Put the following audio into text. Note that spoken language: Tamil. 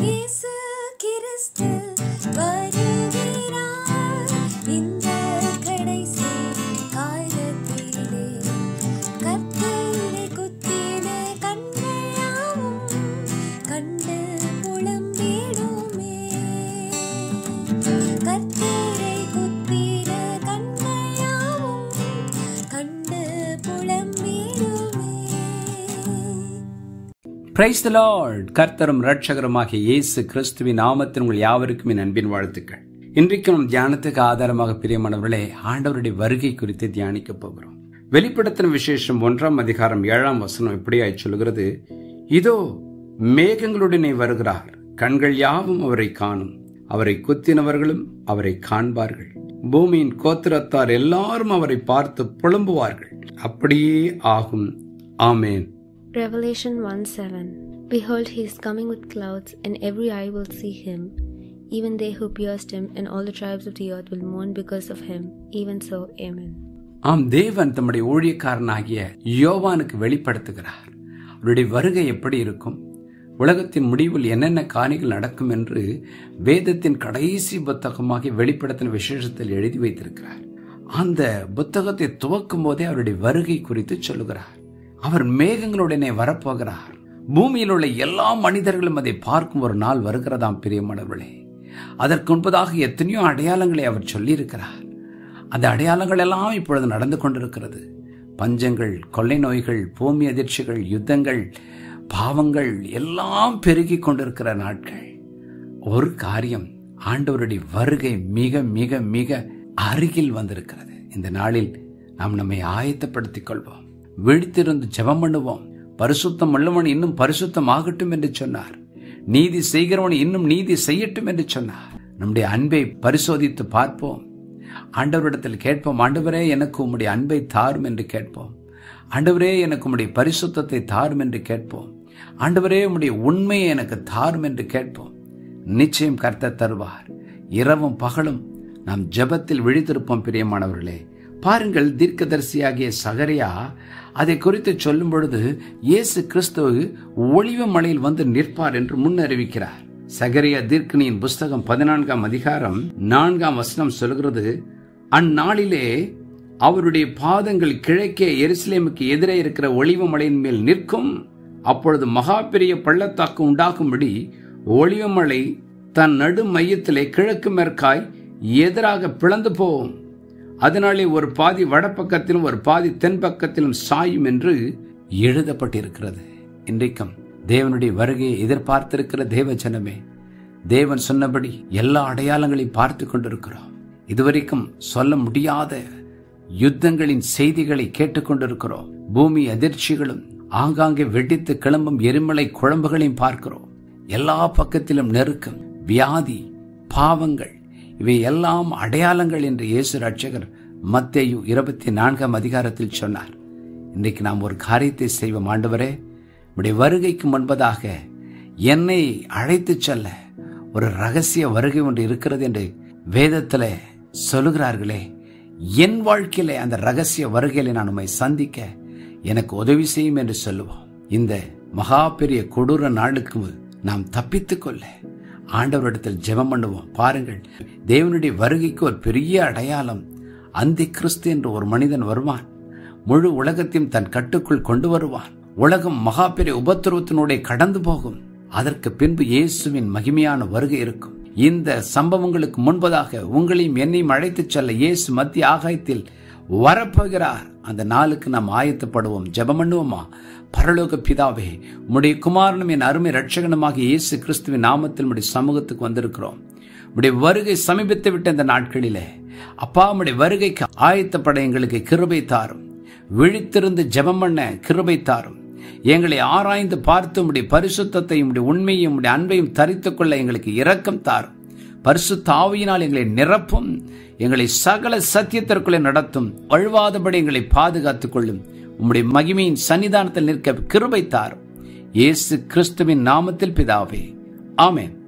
இயேசு கிறிஸ்து வருகிறார் இந்த கடைசி காலத்திலே கர்த்தரை குத்தின கண்களாவும் கண்டு புலம்பிடுமே கர்த்தரை குத்தின கண்களாவும் கண்டு புலம்பிடுமே பிரைஸ் த லார்ட் கர்த்தரும் ரட்சகருமாகிய இயேசு கிறிஸ்துவின் நாமத்தில் உங்கள் யாவருக்கும் என் அன்பின் வாழ்த்துக்கள் இன்றைக்கு நம் தியானத்துக்கு ஆதாரமாக பிரியமானவர்களே ஆண்டவருடைய வருகை குறித்து தியானிக்க போகிறோம் வெளிப்படுத்தின விசேஷம் ஒன்றாம் அதிகாரம் ஏழாம் வசனம் இப்படியாய் சொல்கிறது இதோ மேகங்களுடனே வருகிறார் கண்கள் யாவும் அவரை காணும் அவரை குத்தினவர்களும் அவரை காண்பார்கள் பூமியின் கோத்திரத்தார் எல்லாரும் அவரை பார்த்து புலம்புவார்கள் அப்படியே ஆகும் ஆமேன் Revelation 1 7 Behold, he is coming with clouds, and every eye will see him, even they who pierced him, and all the tribes of the earth will mourn because of him. Even so, Amen. ஆம் தேவன் தம்முடைய ஊழியக்காரனாகிய யோவானுக்கு வெளிப்படுத்துகிறார் அவருடைய வருகை எப்படி இருக்கும் உலகத்தின் முடிவில் என்னென்ன காரியங்கள் நடக்கும் என்று வேதத்தின் கடைசி புத்தகமாகிய வெளிப்படுத்தின விசேஷத்தில் எழுதி வைத்திருக்கிறார் அந்த புத்தகத்தை துவக்கும் போதே அவருடைய வருகை குறித்து சொல்லுகிறார் அவர் மேகங்களுடனே வரப்போகிறார் பூமியில் உள்ள எல்லா மனிதர்களும் அதை பார்க்கும் ஒரு நாள் வருகிறதாம் பிரியமானவர்களே அதற்கு முன்பதாக எத்தனையோ அடையாளங்களை அவர் சொல்லியிருக்கிறார் அந்த அடையாளங்கள் எல்லாம் இப்பொழுது நடந்து கொண்டிருக்கிறது பஞ்சங்கள் கொள்ளை நோய்கள் பூமி அதிர்ச்சிகள் யுத்தங்கள் பாவங்கள் எல்லாம் பெருகி கொண்டிருக்கிற நாட்கள் ஒரு காரியம் ஆண்டவருடைய வருகை மிக மிக மிக அருகில் வந்திருக்கிறது இந்த நாளில் நாம் நம்மை ஆயத்தப்படுத்திக் கொள்வோம் விழித்திருந்து ஜெபம் பண்ணுவோம் பரிசுத்தம் உள்ளவன் இன்னும் பரிசுத்தம் ஆகட்டும் என்று சொன்னார் நீதி செய்கிறவன் இன்னும் நீதி செய்யட்டும் என்று சொன்னார் நம்முடைய அன்பை பரிசோதித்து பார்ப்போம் ஆண்டவரிடத்தில் கேட்போம் ஆண்டவரே எனக்கு உம்முடைய அன்பை தாரும் என்று கேட்போம் ஆண்டவரே எனக்கு உம்முடைய பரிசுத்தத்தை தாரும் என்று கேட்போம் ஆண்டவரே உம்முடைய உண்மையை எனக்கு தாரும் என்று கேட்போம் நிச்சயம் கர்த்தர் தருவார் இரவும் பகலும் நாம் ஜெபத்தில் விழித்திருப்போம் பிரியமானவர்களே பாருங்கள் தீர்க்கதரிசியாகிய சகரியா அதை குறித்து சொல்லும் பொழுது இயேசு கிறிஸ்து ஒளிவு மலையில் வந்து நிற்பார் என்று முன்னறிவிக்கிறார் சகரியா தீர்க்கனியின் புஸ்தகம் பதினான்காம் அதிகாரம் நான்காம் வசனம் சொல்கிறது அந்நாளிலே அவருடைய பாதங்கள் கிழக்கே எருசலேமுக்கு எதிரே இருக்கிற ஒளிவு மலையின் மேல் நிற்கும் அப்பொழுது மகா பெரிய பள்ளத்தாக்கு உண்டாகும்படி ஒளிவு மலை தன் நடு மையத்திலே கிழக்கு மேற்காய் எதிராக பிளந்து போகும் அதனாலே ஒரு பாதி வடபக்கத்திலும் ஒரு பாதி தென் பக்கத்திலும் சாயும் என்று எழுதப்பட்டிருக்கிறது இன்றைக்கும் தேவனுடைய வருகையை எதிர்பார்த்திருக்கிற தேவ ஜனமே தேவன் சொன்னபடி எல்லா அடையாளங்களையும் பார்த்து கொண்டிருக்கிறோம் இதுவரைக்கும் சொல்ல முடியாத யுத்தங்களின் செய்திகளை கேட்டுக்கொண்டிருக்கிறோம் பூமி அதிர்ச்சிகளும் ஆங்காங்கே வெடித்து கிளம்பும் எரிமலை குழம்புகளையும் பார்க்கிறோம் எல்லா பக்கத்திலும் நெருக்கம் வியாதி பாவங்கள் இவை எல்லாம் அடையாளங்கள் என்று இயேசு ரட்சகர் மத்தேயு இருபத்தி நான்காம் அதிகாரத்தில் சொன்னார் இன்றைக்கு நாம் ஒரு காரியத்தை செய்வோம் ஆண்டவரே உடைய வருகைக்கு முன்பதாக என்னை அழைத்துச் செல்ல ஒரு ரகசிய வருகை ஒன்று இருக்கிறது என்று வேதத்தில் சொல்லுகிறார்களே என் வாழ்க்கையில அந்த ரகசிய வருகையில நான் உண்மை சந்திக்க எனக்கு உதவி செய்யும் என்று சொல்லுவோம் இந்த மகா பெரிய கொடூர நாளுக்கு நாம் தப்பித்துக் கொள்ள ஆண்டவரிடத்தில் ஜெபம் பண்ணுவோம் பாருங்கள் தேவனுடைய வருகைக்கு ஒரு பெரிய அடையாளம் அந்தி கிறிஸ்து என்று ஒரு மனிதன் வருவான் முழு உலகத்தையும் தன் கட்டுக்குள் கொண்டு வருவான் உலகம் மகா பெரிய உபத்திரவத்தினுடைய கடந்து போகும் அதற்கு பின்பு இயேசுவின் மகிமையான வருகை இருக்கும் இந்த சம்பவங்களுக்கு முன்பதாக உங்களையும் என்னையும் அழைத்துச் செல்ல இயேசு மத்திய ஆகாயத்தில் வரப்போகிறார் அந்த நாளுக்கு நாம் ஆயத்தப்படுவோம் ஜெபம் பண்ணுவோமா பரலோக பிதாவே உம்முடைய குமாரனும் என் அருமை ரட்சகனுமாக இயேசு கிறிஸ்துவின் நாமத்தில் உடைய சமூகத்துக்கு வந்திருக்கிறோம் உடைய வருகை சமீபித்து விட்ட இந்த நாட்களிலே அப்பா உம்முடைய வருகைக்கு ஆயத்தப்பட எங்களுக்கு கிருபை தாரும் விழித்திருந்து ஜெபம் பண்ண கிருபை தாரும் எங்களை ஆராய்ந்து பார்த்து உம்முடைய பரிசுத்தத்தை உம்முடைய உண்மையும் உம்முடைய அன்பையும் தரித்துக் கொள்ள எங்களுக்கு இரக்கம் தாரும் பரிசுத்த ஆவியினால் எங்களை நிரப்பும் எங்களை சகல சத்தியத்திற்குள்ளே நடத்தும் வழுவாதபடி எங்களை பாதுகாத்துக் கொள்ளும் உம்முடைய மகிமையின் சன்னிதானத்தில் நிற்க கிருபை தாரும் இயேசு கிறிஸ்துவின் நாமத்தில் பிதாவே ஆமென்